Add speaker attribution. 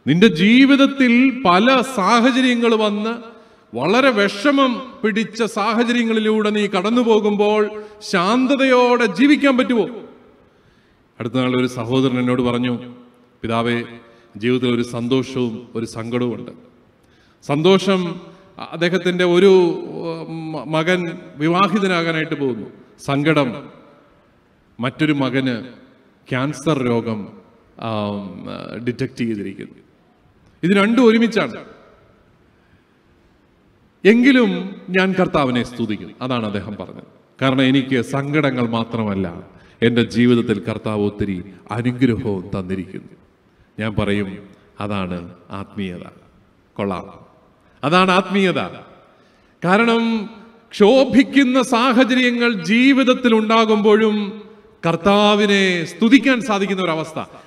Speaker 1: നിന്റെ ജീവിതത്തിൽ പല സാഹചര്യങ്ങൾ വന്ന് വളരെ വിഷമം പിടിച്ച സാഹചര്യങ്ങളിലൂടെ നീ കടന്നു പോകുമ്പോൾ ശാന്തതയോടെ ജീവിക്കാൻ പറ്റുമോ അടുത്ത നാൾ ഒരു സഹോദരൻ എന്നോട് പറഞ്ഞു പിതാവേ ജീവിതത്തിൽ ഒരു സന്തോഷവും ഒരു സങ്കടവും ഉണ്ട് സന്തോഷം അദ്ദേഹത്തിന്റെ ഒരു ഉം, മകൻ വിവാഹിതനാകാനായിട്ട് പോകുന്നു സങ്കടം മറ്റൊരു മകന് ക്യാൻസർ രോഗം ഡിറ്റക്ട് ചെയ്തിരിക്കുന്നു ഇത് രണ്ടും ഒരുമിച്ചാണ് എങ്കിലും ഞാൻ കർത്താവിനെ സ്തുതിക്കുന്നു അതാണ് അദ്ദേഹം പറഞ്ഞത് കാരണം എനിക്ക് സങ്കടങ്ങൾ മാത്രമല്ല എൻ്റെ ജീവിതത്തിൽ കർത്താവ് ഒത്തിരി അനുഗ്രഹവും തന്നിരിക്കുന്നു ഞാൻ പറയും അതാണ് ആത്മീയത കൊള്ളാം അതാണ് ആത്മീയത കാരണം ക്ഷോഭിക്കുന്ന സാഹചര്യങ്ങൾ ജീവിതത്തിൽ ഉണ്ടാകുമ്പോഴും കർത്താവിനെ സ്തുതിക്കാൻ സാധിക്കുന്ന ഒരവസ്ഥ